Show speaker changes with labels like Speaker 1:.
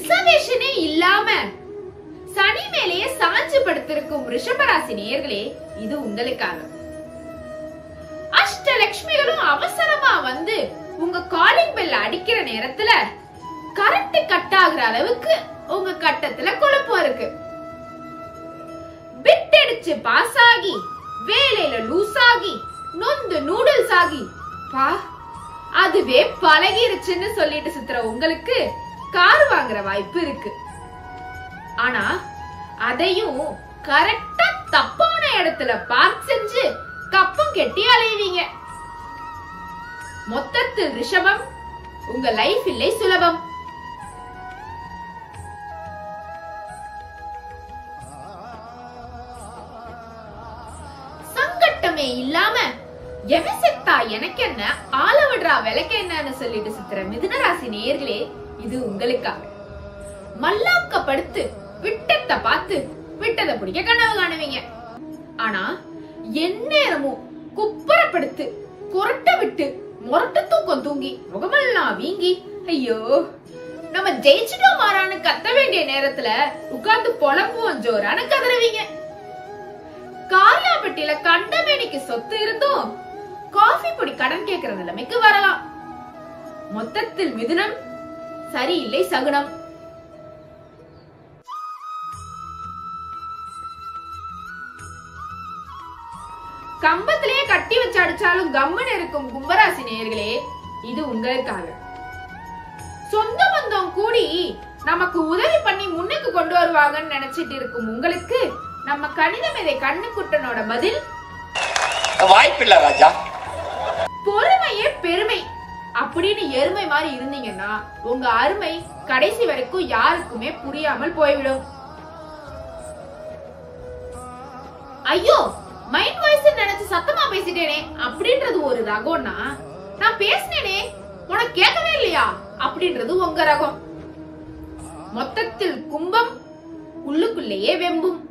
Speaker 1: ரிசர்வேஷனே இல்லாம சனி மேலேயே சாஞ்சு படுத்திருக்கும் ரிஷபராசி நேயர்களே இது உங்களுக்காக அஷ்டலட்சுமிகளும் அவசரமா வந்து உங்க காலிங் பெல் அடிக்கிற நேரத்துல கரண்ட் கட் ஆகுற அளவுக்கு உங்க கட்டத்துல குழப்பம் இருக்கு பிட் அடிச்சு பாஸ் ஆகி வேலையில லூஸ் ஆகி நொந்து நூடுல்ஸ் ஆகி பா அதுவே பழகிருச்சுன்னு சொல்லிட்டு சுத்துற உங்களுக்கு கார் வாங்குற வாய்ப்பு இருக்கு ஆனா அதையும் கரெக்டா தப்பான இடத்துல பார்க் செஞ்சு கப்பம் கெட்டி அலைவீங்க மொத்தத்தில் ரிஷபம் உங்க லைஃப் இல்லை சுலபம் சங்கட்டமே இல்லாம எவன் செத்தா எனக்கு என்ன ஆள விடுறா விளக்கு என்னன்னு சொல்லிட்டு சுத்துற மிதுனராசி நேயர்களே இது உங்களுக்காக மல்லாக்கப்படுத்து விட்டத்தை பார்த்து விட்டதை பிடிக்க கனவு காணுவீங்க ஆனா எந்நேரமும் குப்புறப்படுத்து குரட்ட விட்டு முரட்டு தூக்கம் தூங்கி முகமெல்லாம் வீங்கி ஐயோ நம்ம ஜெயிச்சிட்டோம் மாறான்னு கத்த வேண்டிய நேரத்துல உட்கார்ந்து புலம்புவோம் ஜோரான்னு கதறுவீங்க காரியாபட்டியில கண்டமேனிக்கு சொத்து இருந்தும் காஃபி பொடி கடன் கேட்கிற நிலைமைக்கு வரலாம் மொத்தத்தில் மிதுனம் சரியில்லை சகுனம் கம்பத்திலேயே கட்டி வச்சு அடிச்சாலும் கம்முன்னு இருக்கும் கும்பராசி நேயர்களே இது உங்களுக்காக சொந்த பந்தம் கூடி நமக்கு உதவி பண்ணி முன்னுக்கு கொண்டு வருவாங்கன்னு நினைச்சிட்டு இருக்கும் உங்களுக்கு நம்ம கணிதம் இதை கண்ணுக்குட்டனோட பதில்
Speaker 2: வாய்ப்பில்லை ராஜா
Speaker 1: பொறுமையே பெருமை அப்படின்னு எருமை மாதிரி இருந்தீங்கன்னா உங்க அருமை கடைசி வரைக்கும் யாருக்குமே புரியாமல் போய்விடும் ஐயோ மைண்ட் வாய்ஸ் நினைச்சு சத்தமா பேசிட்டேனே அப்படின்றது ஒரு ரகம்னா நான் பேசினேனே உனக்கு கேட்கவே இல்லையா அப்படின்றது உங்க ரகம் மொத்தத்தில் கும்பம் உள்ளுக்குள்ளேயே வெம்பும்